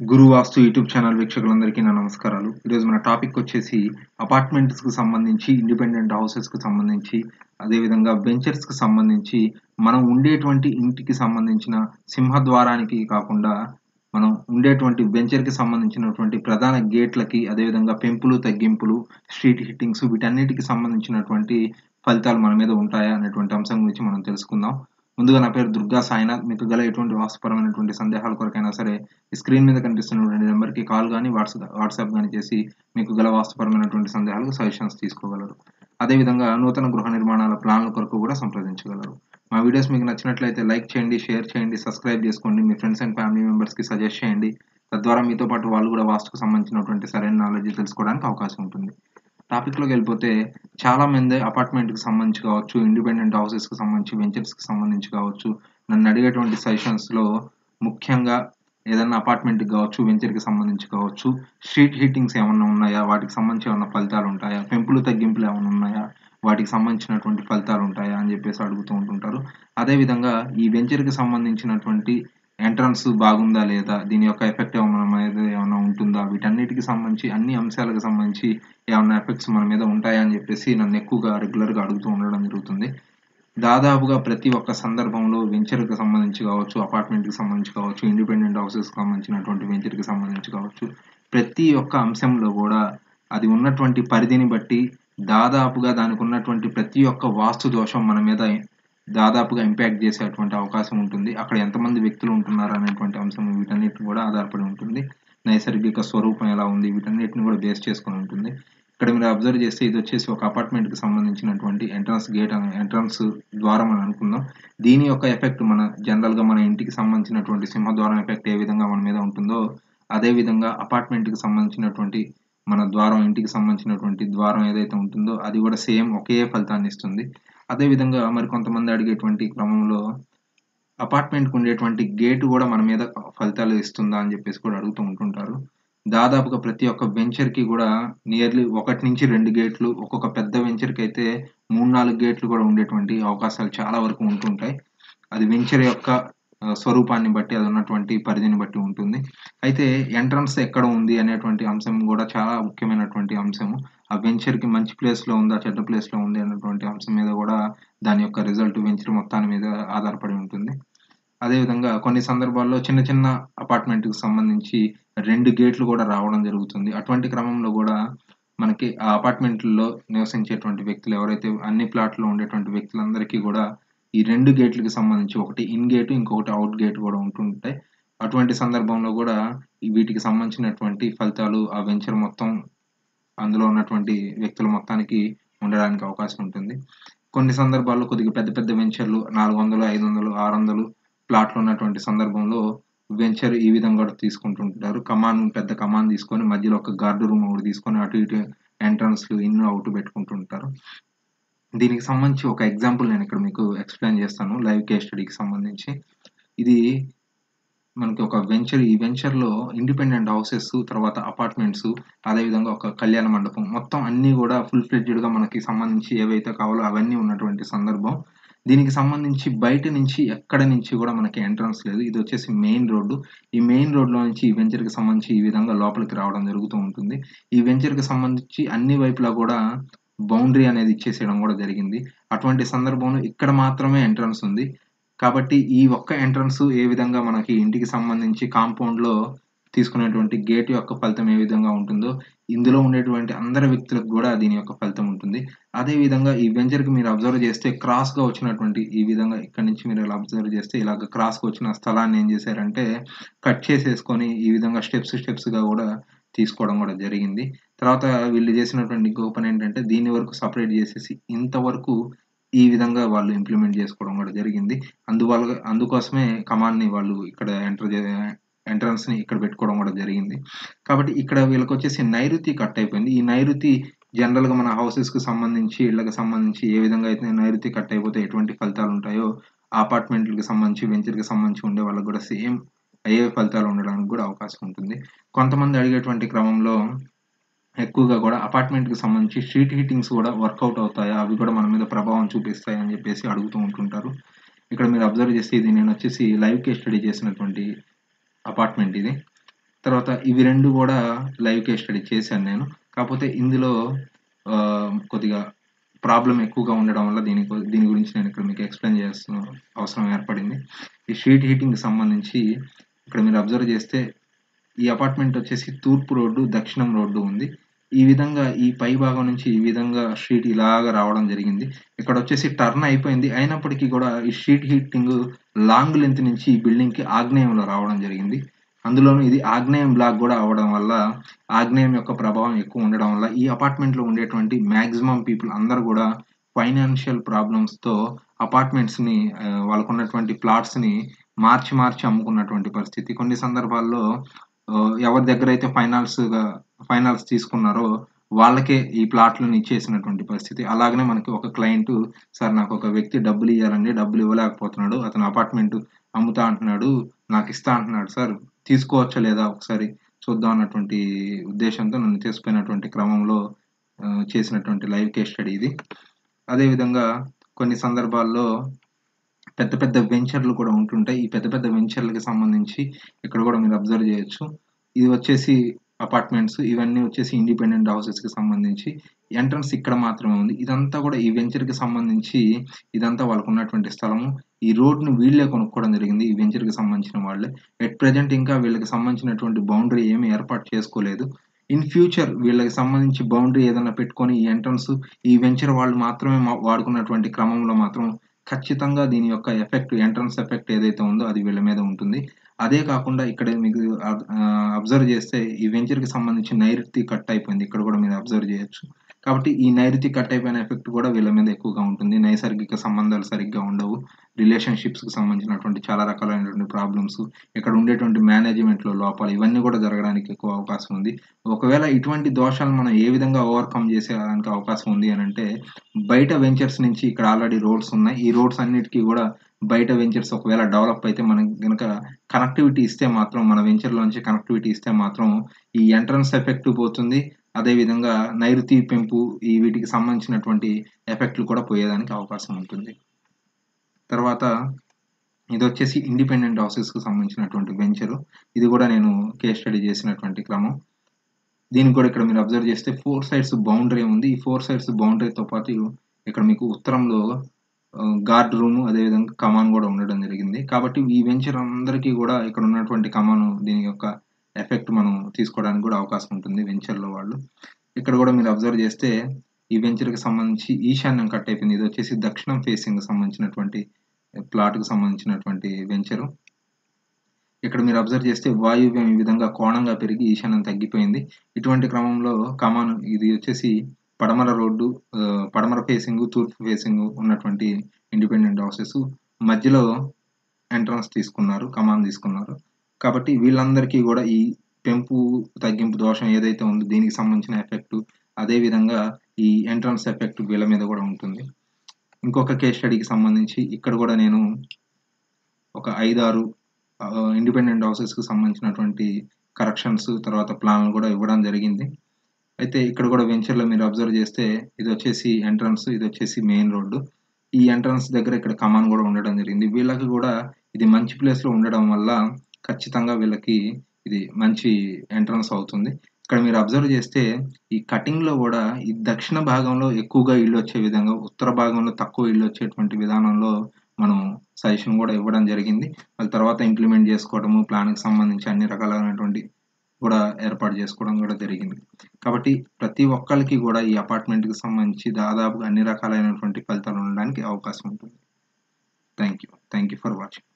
గురు వాస్తు YouTube channel వీక్షకులందరికీ నా నమస్కారాలు ఈరోజు మన టాపిక్ వచ్చేసి అపార్ట్మెంట్స్కి సంబంధించి ఇండిపెండెంట్ హౌసెస్కి సంబంధించి అదేవిధంగా వెంచర్స్కి సంబంధించి మనం ఉండేటువంటి ఇంటికి సంబంధించిన సింహద్వారానికి కాకుండా మనం ఉండేటువంటి వెంచర్కి సంబంధించినటువంటి ప్రధాన గేట్లకి అదేవిధంగా పెంపులు తగ్గింపులు స్ట్రీట్ హిట్టింగ్స్ వీటన్నిటికి సంబంధించినటువంటి ఫలితాలు మన మీద ఉంటాయా అనేటువంటి అంశం గురించి మనం తెలుసుకుందాం ముందుగా నా పేరు దుర్గా సాయినాథ్ మీకు గల ఎటువంటి వాస్తుపరమైనటువంటి సందేహాల కొరకైనా సరే ఈ స్క్రీన్ మీద కనిపిస్తున్నటువంటి నెంబర్కి కాల్ కానీ వాట్సాప్ వాట్సాప్ కానీ చేసి మీకు గల వాస్తుపరమైనటువంటి సందేహాలకు సజెషన్స్ తీసుకోగలరు అదేవిధంగా నూతన గృహ నిర్మాణాల ప్లాన్ల కొరకు కూడా సంప్రదించగలరు మా వీడియోస్ మీకు నచ్చినట్లయితే లైక్ చేయండి షేర్ చేయండి సబ్స్క్రైబ్ చేసుకోండి మీ ఫ్రెండ్స్ అండ్ ఫ్యామిలీ మెంబర్స్కి సజెస్ట్ చేయండి తద్వారా మీతో పాటు వాళ్ళు కూడా వాస్తుకు సంబంధించినటువంటి సరైన నాలెడ్జ్ తెలుసుకోవడానికి అవకాశం ఉంటుంది టాపిక్లోకి వెళ్ళిపోతే చాలా మంది అపార్ట్మెంట్కి సంబంధించి కావచ్చు ఇండిపెండెంట్ హౌసెస్కి సంబంధించి వెంచర్స్కి సంబంధించి కావచ్చు నన్ను అడిగేటువంటి సజెషన్స్లో ముఖ్యంగా ఏదైనా అపార్ట్మెంట్కి కావచ్చు వెంచర్కి సంబంధించి కావచ్చు స్ట్రీట్ హీటింగ్స్ ఏమైనా ఉన్నాయా వాటికి సంబంధించి ఏమైనా ఫలితాలు ఉంటాయా పెంపులు తగ్గింపులు ఏమైనా ఉన్నాయా వాటికి సంబంధించినటువంటి ఫలితాలు ఉంటాయా అని చెప్పేసి అడుగుతూ ఉంటుంటారు అదేవిధంగా ఈ వెంచర్కి సంబంధించినటువంటి ఎంట్రన్స్ బాగుందా లేదా దీని యొక్క ఎఫెక్ట్ ఏమైనా మన మీద ఏమైనా ఉంటుందా వీటన్నిటికి సంబంధించి అన్ని అంశాలకు సంబంధించి ఏమైనా ఎఫెక్ట్స్ మన మీద ఉంటాయా అని చెప్పేసి నన్ను ఎక్కువగా రెగ్యులర్గా అడుగుతూ ఉండడం జరుగుతుంది దాదాపుగా ప్రతి ఒక్క సందర్భంలో వెంచర్కి సంబంధించి కావచ్చు అపార్ట్మెంట్కి సంబంధించి కావచ్చు ఇండిపెండెంట్ హౌసెస్కి సంబంధించినటువంటి వెంచర్కి సంబంధించి కావచ్చు ప్రతి ఒక్క అంశంలో కూడా అది ఉన్నటువంటి పరిధిని బట్టి దాదాపుగా దానికి ఉన్నటువంటి ప్రతి ఒక్క వాస్తు దోషం మన మీద దాదాపుగా ఇంపాక్ట్ చేసేటువంటి అవకాశం ఉంటుంది అక్కడ ఎంతమంది వ్యక్తులు ఉంటున్నారు అనేటువంటి అంశం వీటన్నిటిని కూడా ఆధారపడి ఉంటుంది నైసర్గిక స్వరూపం ఎలా ఉంది వీటన్నిటిని కూడా బేస్ చేసుకొని ఉంటుంది ఇక్కడ మీరు అబ్జర్వ్ చేస్తే ఇది వచ్చేసి ఒక అపార్ట్మెంట్కి సంబంధించినటువంటి ఎంట్రన్స్ గేట్ ఎంట్రన్స్ ద్వారం అని అనుకుందాం దీని యొక్క ఎఫెక్ట్ మన జనరల్గా మన ఇంటికి సంబంధించినటువంటి సింహద్వారం ఎఫెక్ట్ ఏ విధంగా మన మీద ఉంటుందో అదే విధంగా అపార్ట్మెంట్కి సంబంధించినటువంటి మన ద్వారం ఇంటికి సంబంధించినటువంటి ద్వారం ఏదైతే ఉంటుందో అది కూడా సేమ్ ఒకే ఫలితాన్ని ఇస్తుంది అదేవిధంగా మరి కొంతమంది అడిగేటువంటి క్రమంలో అపార్ట్మెంట్కి ఉండేటువంటి గేటు కూడా మన మీద ఫలితాలు ఇస్తుందా అని చెప్పేసి కూడా అడుగుతూ ఉంటుంటారు దాదాపుగా ప్రతి ఒక్క వెంచర్కి కూడా నియర్లీ ఒకటి నుంచి రెండు గేట్లు ఒక్కొక్క పెద్ద వెంచర్కి అయితే మూడు నాలుగు గేట్లు కూడా ఉండేటువంటి అవకాశాలు చాలా వరకు ఉంటుంటాయి అది వెంచర్ యొక్క స్వరూపాన్ని బట్టి అది ఉన్నటువంటి పరిధిని బట్టి ఉంటుంది అయితే ఎంట్రన్స్ ఎక్కడ ఉంది అనేటువంటి అంశం కూడా చాలా ముఖ్యమైనటువంటి అంశము ఆ వెంచర్కి మంచి ప్లేస్లో ఉందా చెడ్డ ప్లేస్లో ఉంది అనేటువంటి అంశం మీద కూడా దాని యొక్క రిజల్ట్ వెంచర్ మొత్తాన్ని మీద ఆధారపడి ఉంటుంది అదేవిధంగా కొన్ని సందర్భాల్లో చిన్న చిన్న అపార్ట్మెంట్కి సంబంధించి రెండు గేట్లు కూడా రావడం జరుగుతుంది అటువంటి క్రమంలో కూడా మనకి ఆ అపార్ట్మెంట్లలో నివసించేటువంటి వ్యక్తులు ఎవరైతే అన్ని ప్లాట్లో ఉండేటువంటి వ్యక్తులందరికీ కూడా ఈ రెండు గేట్లకి సంబంధించి ఒకటి ఇన్ గేట్ ఇంకొకటి అవుట్ గేట్ కూడా ఉంటుంటాయి అటువంటి సందర్భంలో కూడా వీటికి సంబంధించినటువంటి ఫలితాలు ఆ వెంచర్ మొత్తం అందులో ఉన్నటువంటి వ్యక్తుల మొత్తానికి ఉండడానికి అవకాశం ఉంటుంది కొన్ని సందర్భాల్లో కొద్దిగా పెద్ద పెద్ద వెంచర్లు నాలుగు వందలు ఐదు వందలు ఆరు వందలు ప్లాట్లు ఉన్నటువంటి సందర్భంలో వెంచర్ ఈ విధంగా కూడా తీసుకుంటుంటారు కమాన్ పెద్ద కమాన్ తీసుకొని మధ్యలో ఒక గార్డు రూమ్ ఒకటి తీసుకొని అటు ఇటు ఎంట్రన్స్లు ఇన్ అవుట్ పెట్టుకుంటుంటారు దీనికి సంబంధించి ఒక ఎగ్జాంపుల్ నేను ఇక్కడ మీకు ఎక్స్ప్లెయిన్ చేస్తాను లైవ్ కేస్ స్టడీకి సంబంధించి ఇది మనకి ఒక వెంచర్ ఈ వెంచర్లో ఇండిపెండెంట్ హౌసెస్ తర్వాత అపార్ట్మెంట్స్ అదేవిధంగా ఒక కళ్యాణ మండపం మొత్తం అన్నీ కూడా ఫుల్ ఫ్లెడ్జ్డ్గా మనకి సంబంధించి ఏవైతే కావాలో అవన్నీ ఉన్నటువంటి సందర్భం దీనికి సంబంధించి బయట నుంచి ఎక్కడ నుంచి కూడా మనకి ఎంట్రన్స్ లేదు ఇది వచ్చేసి మెయిన్ రోడ్డు ఈ మెయిన్ రోడ్లో నుంచి ఈ వెంచర్కి సంబంధించి ఈ విధంగా లోపలికి రావడం జరుగుతూ ఉంటుంది ఈ వెంచర్కి సంబంధించి అన్ని వైపులా కూడా బౌండరీ అనేది ఇచ్చేసేయడం కూడా జరిగింది అటువంటి సందర్భంలో ఇక్కడ మాత్రమే ఎంట్రన్స్ ఉంది కాబట్టి ఈ ఒక్క ఎంట్రన్స్ ఏ విధంగా మనకి ఇంటికి సంబంధించి కాంపౌండ్లో తీసుకునేటువంటి గేట్ యొక్క ఫలితం ఏ విధంగా ఉంటుందో ఇందులో ఉండేటువంటి అందరి వ్యక్తులకు కూడా దీని యొక్క ఫలితం ఉంటుంది అదే విధంగా ఈ వెంచర్కి మీరు అబ్జర్వ్ చేస్తే క్రాస్గా వచ్చినటువంటి ఈ విధంగా ఇక్కడ నుంచి మీరు ఇలా అబ్జర్వ్ చేస్తే ఇలాగ క్రాస్గా వచ్చిన స్థలాన్ని ఏం చేశారంటే కట్ చేసేసుకొని ఈ విధంగా స్టెప్స్ స్టెప్స్గా కూడా తీసుకోవడం కూడా జరిగింది తర్వాత వీళ్ళు చేసినటువంటి ఇంకో పని ఏంటంటే దీని వరకు సపరేట్ చేసేసి ఇంతవరకు ఈ విధంగా వాళ్ళు ఇంప్లిమెంట్ చేసుకోవడం కూడా జరిగింది అందువల్ల అందుకోసమే కమాండ్ని వాళ్ళు ఇక్కడ ఎంటర్ ఎంట్రన్స్ని ఇక్కడ పెట్టుకోవడం కూడా జరిగింది కాబట్టి ఇక్కడ వీళ్ళకి వచ్చేసి నైరుతి కట్ అయిపోయింది ఈ నైరుతి జనరల్గా మన హౌసెస్కి సంబంధించి ఇళ్ళకి సంబంధించి ఏ విధంగా అయితే నైరుతి కట్ అయిపోతే ఎటువంటి ఫలితాలు ఉంటాయో అపార్ట్మెంట్లకి సంబంధించి వెంచర్కి సంబంధించి ఉండే వాళ్ళకి కూడా సేమ్ అయ్యే ఫలితాలు ఉండడానికి కూడా అవకాశం ఉంటుంది కొంతమంది అడిగేటువంటి క్రమంలో ఎక్కువగా కూడా అపార్ట్మెంట్కి సంబంధించి స్ట్రీట్ హీటింగ్స్ కూడా వర్కౌట్ అవుతాయా అవి కూడా మన మీద ప్రభావం చూపిస్తాయి అని చెప్పేసి అడుగుతూ ఉంటుంటారు ఇక్కడ మీరు అబ్జర్వ్ చేస్తే ఇది నేను వచ్చేసి లైవ్ కేస్ స్టడీ చేసినటువంటి అపార్ట్మెంట్ ఇది తర్వాత ఇవి రెండు కూడా లైవ్ కేస్ స్టడీ చేశాను నేను కాకపోతే ఇందులో ఆ, కొద్దిగా ప్రాబ్లం ఎక్కువగా ఉండడం వల్ల దీని గు- దీని గురించి నేను ఇక్కడ మీకు ఎక్స్ప్లెయిన్ చేస్తున్న అవసరం ఏర్పడింది ఈ స్ట్రీట్ హీటింగ్కి సంబంధించి ఇక్కడ మీరు అబ్జర్వ్ చేస్తే ఈ అపార్ట్మెంట్ వచ్చేసి తూర్పు రోడ్డు దక్షిణం రోడ్డు ఉంది ఈ విధంగా ఈ పై భాగం నుంచి ఈ విధంగా స్ట్రీట్ ఇలాగా రావడం జరిగింది ఇక్కడ వచ్చేసి టర్న్ అయిపోయింది అయినప్పటికీ కూడా ఈ స్ట్రీట్ హీటింగ్ లాంగ్ లెంత్ నుంచి ఈ బిల్డింగ్ కి ఆగ్నేయంలో రావడం జరిగింది అందులోనూ ఇది ఆగ్నేయం బ్లాక్ కూడా అవడం వల్ల ఆగ్నేయం యొక్క ప్రభావం ఎక్కువ ఉండడం వల్ల ఈ అపార్ట్మెంట్ లో ఉండేటువంటి మాక్సిమం పీపుల్ అందరూ కూడా ఫైనాన్షియల్ ప్రాబ్లమ్స్ తో అపార్ట్మెంట్స్ ని ఆ, వాళ్ళకు ఉన్నటువంటి ప్లాట్స్ ని మార్చి మార్చి అమ్ముకున్నటువంటి పరిస్థితి కొన్ని సందర్భాల్లో ఆ, ఎవరి దగ్గర అయితే ఫైనాన్స్ గా ఫైనాన్స్ తీసుకున్నారో వాళ్ళకే ఈ ప్లాట్లను ఇచ్చేసినటువంటి పరిస్థితి అలాగనే మనకి ఒక క్లయింట్ సార్ నాకు ఒక వ్యక్తి డబ్బులు ఇవ్వాలండి డబ్బులు ఇవ్వలేకపోతున్నాడు అతను అపార్ట్మెంట్ అమ్ముతా అంటున్నాడు నాకు ఇస్తా అంటున్నాడు సార్ తీసుకోవచ్చా లేదా ఒకసారి చూద్దాం అన్నటువంటి ఉద్దేశంతో నన్ను తీసుకుపోయినటువంటి క్రమంలో ఆ, చేసినటువంటి లైవ్ కేస్ స్టడీ ఇది అదేవిధంగా కొన్ని సందర్భాల్లో పెద్ద పెద్ద వెంచర్లు కూడా ఉంటుంటాయి ఈ పెద్ద పెద్ద వెంచర్లకి సంబంధించి ఇక్కడ కూడా మీరు అబ్జర్వ్ చేయొచ్చు ఇది వచ్చేసి అపార్ట్మెంట్స్ ఇవన్నీ వచ్చేసి ఇండిపెండెంట్ హౌసెస్ కి సంబంధించి ఎంట్రన్స్ ఇక్కడ మాత్రమే ఉంది ఇదంతా కూడా ఈ వెంచర్ కి సంబంధించి ఇదంతా వాళ్ళకు ఉన్నటువంటి స్థలము ఈ రోడ్ ను వీళ్ళే కొనుక్కోవడం జరిగింది ఈ వెంచర్ కి సంబంధించిన వాళ్ళే ఎట్ ప్రెజెంట్ ఇంకా వీళ్ళకి సంబంధించినటువంటి బౌండరీ ఏమీ ఏర్పాటు చేసుకోలేదు ఇన్ ఫ్యూచర్ వీళ్ళకి సంబంధించి బౌండరీ ఏదైనా పెట్టుకొని ఈ ఎంట్రన్స్ ఈ వెంచర్ వాళ్ళు మాత్రమే మా- వాడుకున్నటువంటి క్రమంలో మాత్రం ఖచ్చితంగా దీని యొక్క ఎఫెక్ట్ ఎంట్రన్స్ ఎఫెక్ట్ ఏదైతే ఉందో అది వీళ్ళ మీద ఉంటుంది అదే కాకుండా ఇక్కడ మీకు అబ్జర్వ్ చేస్తే ఈ వెంచర్ కి సంబంధించి నైరుతి కట్ అయిపోయింది ఇక్కడ కూడా మీరు అబ్జర్వ్ చేయొచ్చు కాబట్టి ఈ నైరుతి కట్ అయిపోయిన ఎఫెక్ట్ కూడా వీళ్ళ మీద ఎక్కువగా ఉంటుంది నైసర్గిక సంబంధాలు సరిగ్గా ఉండవు రిలేషన్షిప్స్ కి సంబంధించినటువంటి చాలా రకాలైనటువంటి ప్రాబ్లమ్స్ ఇక్కడ ఉండేటువంటి మేనేజ్మెంట్ లో లోపాలు ఇవన్నీ కూడా జరగడానికి ఎక్కువ అవకాశం ఉంది ఒకవేళ ఇటువంటి దోషాలు మనం ఏ విధంగా ఓవర్కమ్ చేసేదానికి అవకాశం ఉంది అని అంటే బయట వెంచర్స్ నుంచి ఇక్కడ ఆల్రెడీ రోడ్స్ ఉన్నాయి ఈ రోడ్స్ అన్నిటికీ కూడా బయట వెంచర్స్ ఒకవేళ డెవలప్ అయితే మనకి గనక కనెక్టివిటీ ఇస్తే మాత్రం మన వెంచర్ లోంచి కనెక్టివిటీ ఇస్తే మాత్రం ఈ ఎంట్రన్స్ ఎఫెక్ట్ పోతుంది అదే విధంగా నైరుతి పెంపు ఈ వీటికి సంబంధించినటువంటి ఎఫెక్ట్లు కూడా పోయేదానికి అవకాశం ఉంటుంది తర్వాత ఇది వచ్చేసి ఇండిపెండెంట్ హౌసెస్ కు సంబంధించినటువంటి వెంచర్ ఇది కూడా నేను కేస్ స్టడీ చేసినటువంటి క్రమం దీనికి కూడా ఇక్కడ మీరు అబ్జర్వ్ చేస్తే ఫోర్ సైడ్స్ బౌండరీ ఉంది ఈ ఫోర్ సైడ్స్ బౌండరీతో పాటు ఇక్కడ మీకు ఉత్తరంలో గార్డ్ రూమ్ అదేవిధంగా కమాన్ కూడా ఉండడం జరిగింది కాబట్టి ఈ వెంచర్ అందరికీ కూడా ఇక్కడ ఉన్నటువంటి కమాన్ దీని యొక్క ఎఫెక్ట్ మనం తీసుకోవడానికి కూడా అవకాశం ఉంటుంది వెంచర్లో వాళ్ళు ఇక్కడ కూడా మీరు అబ్జర్వ్ చేస్తే ఈ వెంచర్కి సంబంధించి ఈశాన్యం కట్ అయిపోయింది ఇది వచ్చేసి దక్షిణం ఫేసింగ్ సంబంధించినటువంటి ప్లాట్ కు సంబంధించినటువంటి వెంచరు ఇక్కడ మీరు అబ్జర్వ్ చేస్తే వాయువ్యం ఈ విధంగా కోణంగా పెరిగి ఈశాన్యం తగ్గిపోయింది ఇటువంటి క్రమంలో కమాన్ ఇది వచ్చేసి పడమర రోడ్డు ఆ, పడమర ఫేసింగ్ తూర్పు ఫేసింగ్ ఉన్నటువంటి ఇండిపెండెంట్ హౌసెస్ మధ్యలో ఎంట్రన్స్ తీసుకున్నారు కమాన్ తీసుకున్నారు కాబట్టి వీళ్ళందరికీ కూడా ఈ పెంపు తగ్గింపు దోషం ఏదైతే ఉందో దీనికి సంబంధించిన ఎఫెక్ట్ అదే విధంగా ఈ ఎంట్రన్స్ ఎఫెక్ట్ వీళ్ళ మీద కూడా ఉంటుంది ఇంకొక కేస్ స్టడీకి సంబంధించి ఇక్కడ కూడా నేను ఒక ఐదారు ఇండిపెండెంట్ హౌసెస్ కి సంబంధించినటువంటి కరెక్షన్స్ తర్వాత ప్లాన్లు కూడా ఇవ్వడం జరిగింది అయితే ఇక్కడ కూడా వెంచర్ లో మీరు అబ్జర్వ్ చేస్తే ఇది వచ్చేసి ఎంట్రన్స్ ఇది వచ్చేసి మెయిన్ రోడ్డు ఈ ఎంట్రన్స్ దగ్గర ఇక్కడ కమాన్ కూడా ఉండడం జరిగింది వీళ్ళకి కూడా ఇది మంచి ప్లేస్ లో ఉండడం వల్ల ఖచ్చితంగా వీళ్ళకి ఇది మంచి ఎంట్రన్స్ అవుతుంది ఇక్కడ మీరు అబ్జర్వ్ చేస్తే ఈ కటింగ్ లో కూడా ఈ దక్షిణ భాగంలో ఎక్కువగా ఇల్లు వచ్చే విధంగా ఉత్తర భాగంలో తక్కువ ఇల్లు వచ్చేటువంటి విధానంలో మనం సజెషన్ కూడా ఇవ్వడం జరిగింది వాళ్ళ తర్వాత ఇంప్లిమెంట్ చేసుకోవడము ప్లాన్ కి సంబంధించి అన్ని రకాలైనటువంటి కూడా ఏర్పాటు చేసుకోవడం కూడా జరిగింది కాబట్టి ప్రతి ఒక్కరికి కూడా ఈ అపార్ట్మెంట్ కి సంబంధించి దాదాపుగా అన్ని రకాలైనటువంటి ఫలితాలు ఉండడానికి అవకాశం ఉంటుంది thank you thank you for watching